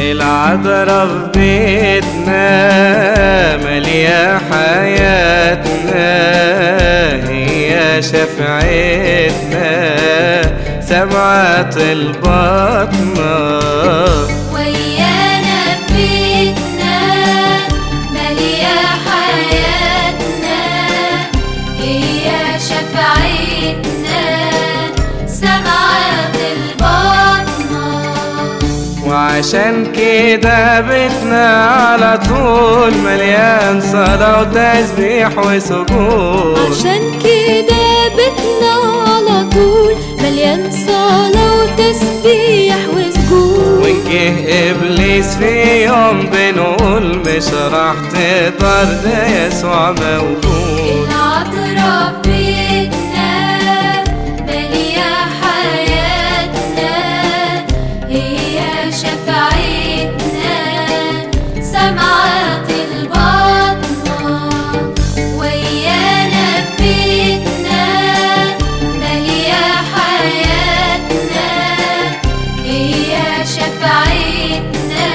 العذرة في بيتنا مالية حياتنا هي شفعتنا سمعة البطنة ويانا بيتنا مالية حياتنا هي شفاعتنا سمعة البطنة وعشان كده بيتنا على طول مليان صلاة وتسبيح وسجود عشان كده بيتنا على طول مليان صلاة وتسبيح وسجود وإن جه إبليس في يوم بنقول مش راح تقدر ده يسوع موجود العطرة بيتنا مالية حياتنا هي شفاعتنا سمعة البطنة ويانا بيتنا مالية حياتنا هي شفاعتنا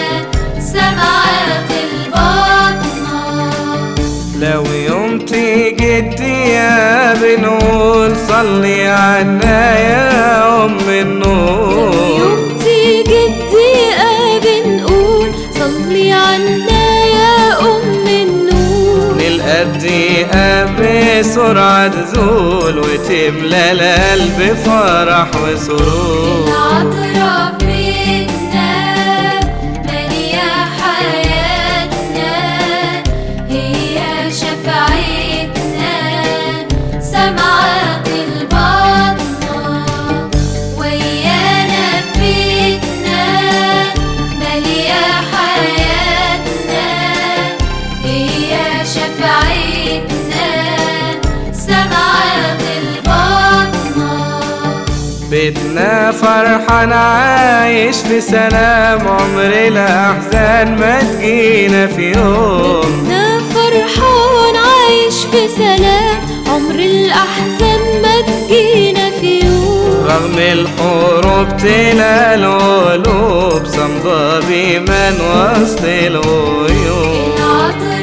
سمعة البطنة لو يوم تيجي الدنيا بنقول صلي عنا يا أم النور يوم تيجي الدقيقة بنقول صلي عنا يا أم النور نلقى الدقيقة بسرعة تزول وتملى القلب فرح وسرور العطرة بيتنا مالية حياتنا هي شفاعتنا سمعة البطنة ويانا بيتنا مالية حياتنا هي شفاعتنا سمعة البطنة بيتنا فرحان عايش في سلام عمر الأحزان ما تجينا في يوم انا فرحان عايش في سلام عمر الاحزان ما تجينا في يوم رغم الحروب تلا القلوب صمدة بإيمان وسط الغيوم العطر